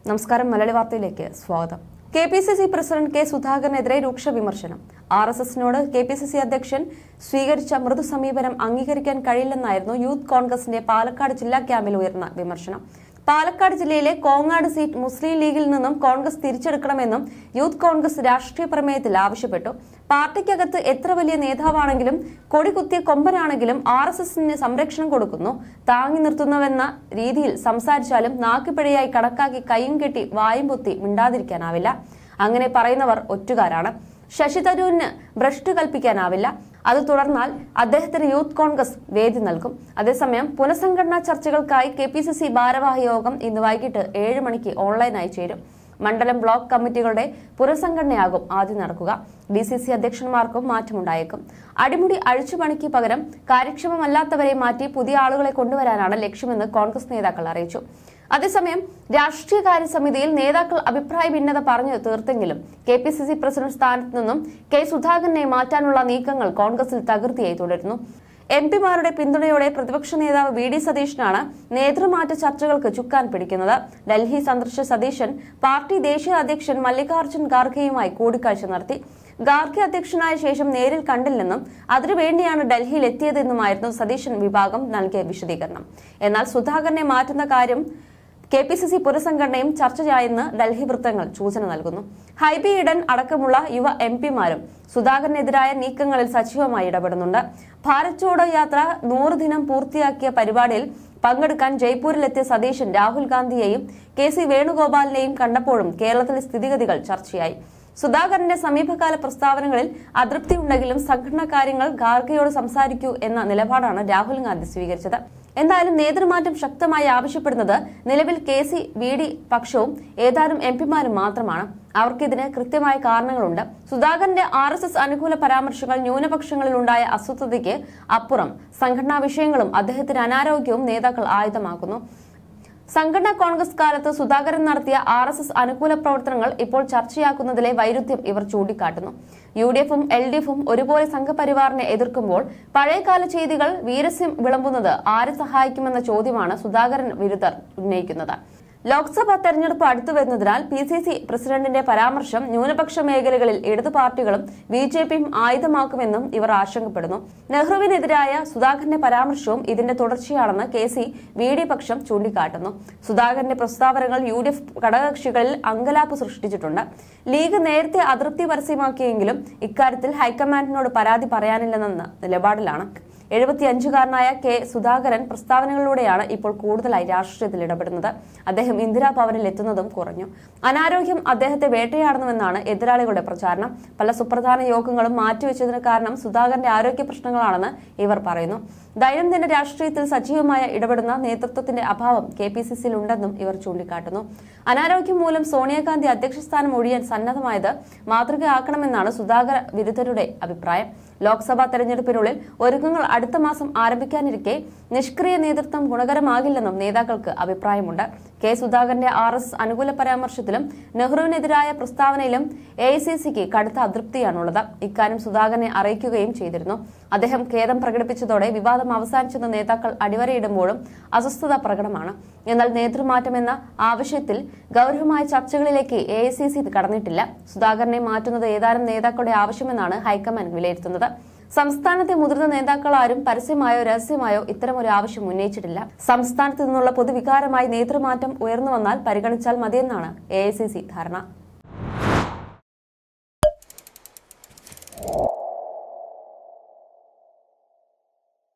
നമസ്കാരം മലയാളി വാർത്തയിലേക്ക് സ്വാഗതം K P C C president K സുധാകരനെതിരെ രൂക്ഷ വിമർശനം ആർ എസ് എസിനോട് കെ പി സി സി അധ്യക്ഷൻ സ്വീകരിച്ച മൃദു സമീപനം അംഗീകരിക്കാൻ കഴിയില്ലെന്നായിരുന്നു യൂത്ത് കോൺഗ്രസിന്റെ പാലക്കാട് ജില്ലാ ക്യാമ്പിൽ ഉയർന്ന വിമർശനം പാലക്കാട് ജില്ലയിലെ കോങ്ങാട് സീറ്റ് മുസ്ലിം ലീഗിൽ നിന്നും കോൺഗ്രസ് തിരിച്ചെടുക്കണമെന്നും യൂത്ത് കോൺഗ്രസ് രാഷ്ട്രീയ പ്രമേയത്തിൽ ആവശ്യപ്പെട്ടു പാർട്ടിക്കകത്ത് എത്ര വലിയ നേതാവാണെങ്കിലും കൊടികുത്തിയ കൊമ്പനാണെങ്കിലും ആർ എസ് എസിന് സംരക്ഷണം കൊടുക്കുന്നു താങ്ങി നിർത്തുന്നുവെന്ന രീതിയിൽ സംസാരിച്ചാലും നാക്കുപിഴയായി കണക്കാക്കി കൈയും കെട്ടി വായും പൊത്തി മിണ്ടാതിരിക്കാനാവില്ല അങ്ങനെ പറയുന്നവർ ഒറ്റുകാരാണ് ശശി തരൂരിന് ഭ്രഷ്ട് കൽപ്പിക്കാനാവില്ല അത് തുടർന്നാൽ അദ്ദേഹത്തിന് യൂത്ത് കോൺഗ്രസ് വേദി നൽകും അതേസമയം പുനഃസംഘടനാ ചർച്ചകൾക്കായി കെ പി സി സി ഭാരവാഹി യോഗം ഇന്ന് വൈകിട്ട് ഏഴ് മണിക്ക് ഓൺലൈനായി ചേരും മണ്ഡലം ബ്ലോക്ക് കമ്മിറ്റികളുടെ പുനഃസംഘടനയാകും ആദ്യം നടക്കുക ഡി സി സി അധ്യക്ഷന്മാർക്കും മാറ്റമുണ്ടായേക്കും അടിമുടി അഴിച്ചുപണിക്ക് പകരം കാര്യക്ഷമമല്ലാത്തവരെ മാറ്റി പുതിയ ആളുകളെ കൊണ്ടുവരാനാണ് ലക്ഷ്യമെന്ന് കോൺഗ്രസ് നേതാക്കൾ അറിയിച്ചു അതേസമയം രാഷ്ട്രീയകാര്യ സമിതിയിൽ നേതാക്കൾ അഭിപ്രായ ഭിന്നത പറഞ്ഞു തീർത്തെങ്കിലും K P C C president സ്ഥാനത്ത് നിന്നും കെ സുധാകരനെ മാറ്റാനുള്ള നീക്കങ്ങൾ കോൺഗ്രസിൽ തകൃതിയായി തുടരുന്നു എം പിമാരുടെ പിന്തുണയോടെ പ്രതിപക്ഷ നേതാവ് വി ഡി സതീശനാണ് നേതൃമാറ്റ ചർച്ചകൾക്ക് ചുക്കാൻ പിടിക്കുന്നത് ഡൽഹി സന്ദർശിച്ച സതീശൻ പാർട്ടി ദേശീയ അധ്യക്ഷൻ മല്ലികാർജ്ജുൻ ഖാർഗെയുമായി കൂടിക്കാഴ്ച നടത്തി ഖാർഗെ അധ്യക്ഷനായ ശേഷം നേരിൽ കണ്ടില്ലെന്നും അതിനുവേണ്ടിയാണ് ഡൽഹിയിൽ എത്തിയതെന്നുമായിരുന്നു സതീശൻ വിഭാഗം നൽകിയ വിശദീകരണം എന്നാൽ സുധാകരനെ മാറ്റുന്ന കാര്യം കെ പി സി സി പുനഃസംഘടനയും ചർച്ചയായെന്ന് ഡൽഹി വൃത്തങ്ങൾ സൂചന നൽകുന്നു ഹൈബി ഇഡൻ അടക്കമുള്ള യുവ എം പിമാരും സുധാകരനെതിരായ നീക്കങ്ങളിൽ സജീവമായി ഇടപെടുന്നുണ്ട് ഭാരത് ജോഡോ യാത്ര നൂറ് ദിനം പൂർത്തിയാക്കിയ പരിപാടിയിൽ പങ്കെടുക്കാൻ ജയ്പൂരിലെത്തിയ സതീശൻ രാഹുൽ ഗാന്ധിയെയും കെ സി വേണുഗോപാലിനെയും കണ്ടപ്പോഴും കേരളത്തിലെ സ്ഥിതിഗതികൾ ചർച്ചയായി സുധാകരന്റെ സമീപകാല പ്രസ്താവനകളിൽ അതൃപ്തി ഉണ്ടെങ്കിലും സംഘടനാ കാര്യങ്ങൾ ഖാർഗെയോട് സംസാരിക്കൂ എന്ന നിലപാടാണ് രാഹുൽ ഗാന്ധി സ്വീകരിച്ചത് എന്തായാലും നേതൃമാറ്റം ശക്തമായി ആവശ്യപ്പെടുന്നത് നിലവിൽ കെ സി വി ഡി പക്ഷവും ഏതാനും എം പിമാരും മാത്രമാണ് അവർക്കിതിന് കൃത്യമായ കാരണങ്ങളുണ്ട് സുധാകരന്റെ ആർ എസ് എസ് അനുകൂല പരാമർശങ്ങൾ ന്യൂനപക്ഷങ്ങളിൽ ഉണ്ടായ അസ്വസ്ഥതയ്ക്ക് അപ്പുറം സംഘടനാ വിഷയങ്ങളും അദ്ദേഹത്തിന് അനാരോഗ്യവും നേതാക്കൾ ആയുധമാക്കുന്നു സംഘടനാ കോൺഗ്രസ് കാലത്ത് സുധാകരൻ നടത്തിയ ആർ എസ് എസ് അനുകൂല പ്രവർത്തനങ്ങൾ ഇപ്പോൾ ചർച്ചയാക്കുന്നതിലെ വൈരുദ്ധ്യം ഇവർ ചൂണ്ടിക്കാട്ടുന്നു യു ഡി എഫും എൽ ഡി എഫും ഒരുപോലെ സംഘപരിവാറിനെ എതിർക്കുമ്പോൾ പഴയകാല ചെയ്തികൾ വീരസ്യം വിളമ്പുന്നത് ആരെ സഹായിക്കുമെന്ന ചോദ്യമാണ് സുധാകരൻ വിരുദ്ധർ ഉന്നയിക്കുന്നത് ലോക്സഭാ തെരഞ്ഞെടുപ്പ് അടുത്തു വരുന്നതിനാൽ പി സി സി പ്രസിഡന്റിന്റെ പരാമർശം ന്യൂനപക്ഷ മേഖലകളിൽ ഇടതു പാർട്ടികളും ബി ജെ പിയും ആയുധമാക്കുമെന്നും ഇവർ ആശങ്കപ്പെടുന്നു നെഹ്റുവിനെതിരായ സുധാകരന്റെ പരാമർശവും ഇതിന്റെ തുടർച്ചയാണെന്ന് കെ സി വി ഡി പക്ഷം ചൂണ്ടിക്കാട്ടുന്നു സുധാകരന്റെ പ്രസ്താവനകൾ യു ഡി എഫ് ഘടകകക്ഷികളിൽ അങ്കലാപ്പ് സൃഷ്ടിച്ചിട്ടുണ്ട് ലീഗ് നേരത്തെ അതൃപ്തി പരസ്യമാക്കിയെങ്കിലും ഇക്കാര്യത്തിൽ ഹൈക്കമാൻഡിനോട് പരാതി പറയാനില്ലെന്ന നിലപാടിലാണ് എഴുപത്തിയഞ്ചുകാരനായ കെ സുധാകരൻ പ്രസ്താവനകളിലൂടെയാണ് ഇപ്പോൾ കൂടുതലായി രാഷ്ട്രീയത്തിൽ ഇടപെടുന്നത് അദ്ദേഹം ഇന്ദിരാഭവനിൽ എത്തുന്നതും കുറഞ്ഞു അനാരോഗ്യം അദ്ദേഹത്തെ വേട്ടയാടുന്നുവെന്നാണ് എതിരാളികളുടെ പ്രചാരണം പല സുപ്രധാന യോഗങ്ങളും മാറ്റിവെച്ചതിന് കാരണം സുധാകരന്റെ ആരോഗ്യ പ്രശ്നങ്ങളാണെന്ന് ഇവർ പറയുന്നു ദൈനംദിന രാഷ്ട്രീയത്തിൽ സജീവമായ ഇടപെടുന്ന നേതൃത്വത്തിന്റെ അഭാവം കെ പി സി സിയിൽ ഉണ്ടെന്നും ഇവർ ചൂണ്ടിക്കാട്ടുന്നു അനാരോഗ്യം മൂലം സോണിയാഗാന്ധി അധ്യക്ഷസ്ഥാനം ഒഴിയാൻ സന്നദ്ധമായത് മാതൃകയാക്കണമെന്നാണ് സുധാകര വിരുദ്ധരുടെ അഭിപ്രായം ലോക്സഭാ തെരഞ്ഞെടുപ്പിനുള്ളിൽ ഒരുക്കങ്ങൾ അടുത്ത മാസം ആരംഭിക്കാനിരിക്കെ നിഷ്ക്രിയ നേതൃത്വം ഗുണകരമാകില്ലെന്നും നേതാക്കൾക്ക് അഭിപ്രായമുണ്ട് കെ സുധാകരന്റെ ആർ എസ് അനുകൂല പരാമർശത്തിലും നെഹ്റുവിനെതിരായ പ്രസ്താവനയിലും എ ഐ സി സിക്ക് കടുത്ത അതൃപ്തിയാണുള്ളത് ഇക്കാര്യം സുധാകരനെ അറിയിക്കുകയും ചെയ്തിരുന്നു അദ്ദേഹം ഖേദം പ്രകടിപ്പിച്ചതോടെ വിവാദം അവസാനിച്ചെന്ന് നേതാക്കൾ അടിവരയിടുമ്പോഴും അസ്വസ്ഥത പ്രകടമാണ് എന്നാൽ നേതൃമാറ്റമെന്ന ആവശ്യത്തിൽ ഗൌരവമായ ചർച്ചകളിലേക്ക് എ ഐ സി സി കടന്നിട്ടില്ല സുധാകരനെ മാറ്റുന്നത് ഏതാനും നേതാക്കളുടെ ആവശ്യമെന്നാണ് ഹൈക്കമാൻഡ് വിലയിരുത്തുന്നത് സംസ്ഥാനത്തെ മുതിർന്ന നേതാക്കളാരും പരസ്യമായോ രഹസ്യമായോ ഇത്തരമൊരു ആവശ്യം ഉന്നയിച്ചിട്ടില്ല സംസ്ഥാനത്ത് നിന്നുള്ള പൊതുവികാരമായി നേതൃമാറ്റം ഉയർന്നു വന്നാൽ പരിഗണിച്ചാൽ മതിയെന്നാണ് എ ധാരണ